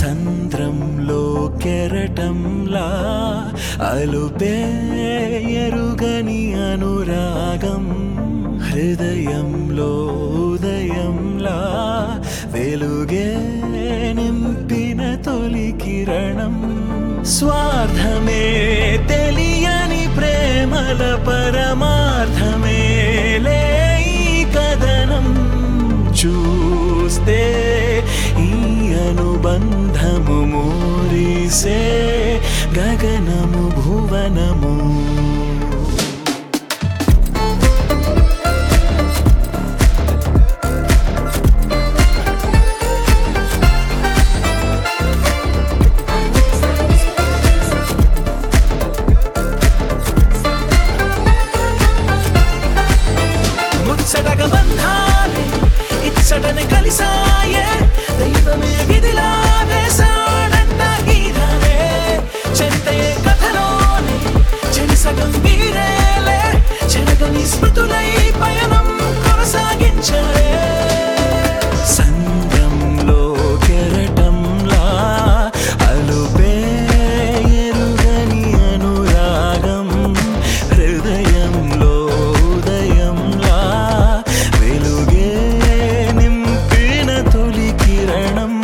సంద్రంలో కెరటంలా అలుపే ఎరుగని అనురాగం హృదయంలో ఉదయంలా వెలుగే నింపిన తొలి కిరణం స్వార్థమే తెలియని ప్రేమల పరమార్థమే లే ఈ కథనం చూస్తే ఈ అనుబంధము మూరిసే గగనము భువనము ముచ్చటగ బంధాలే ఇచ్చటని కలిసాయే దైవమే విధిలా వేసాడంట గీతాలే చెరితయే కథలోనే చెరి సగం వీరేలే చెరగని స్మృతులై పయనం కొనసాగించారే సంద్రంలో కెరటంలా అలుపే ఎరుగని అనురాగం హృదయంలో ఉదయంలా వెలుగే నింపిన తొలి కిరణం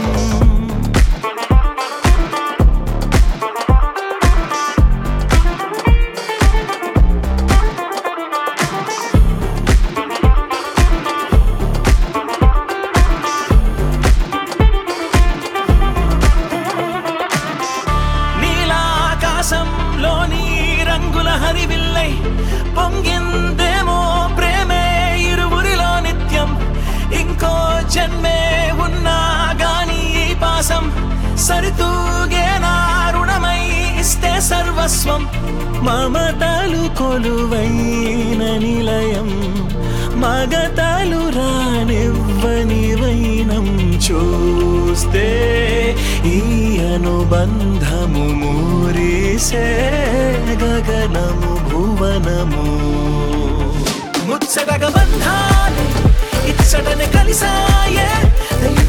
నీలాకాశంలోని రంగుల హరివిల్లై పొంగిందేమో ప్రేమే ఇరువురిలో నిత్యం ఇంకో జన్మే ఉన్నా గాని ఈ పాసం సరితూగే నా రుణమై ఇస్తే సర్వస్వం మమతలు కొలువైన నిలయం మగతలు రానివ్వని వైనం చూస్తే ఈ అనుబంధము మూరిసే గగనము భువనము ముచ్చటగ బంధాలు ఇచ్చటని కలిసాయే దైవ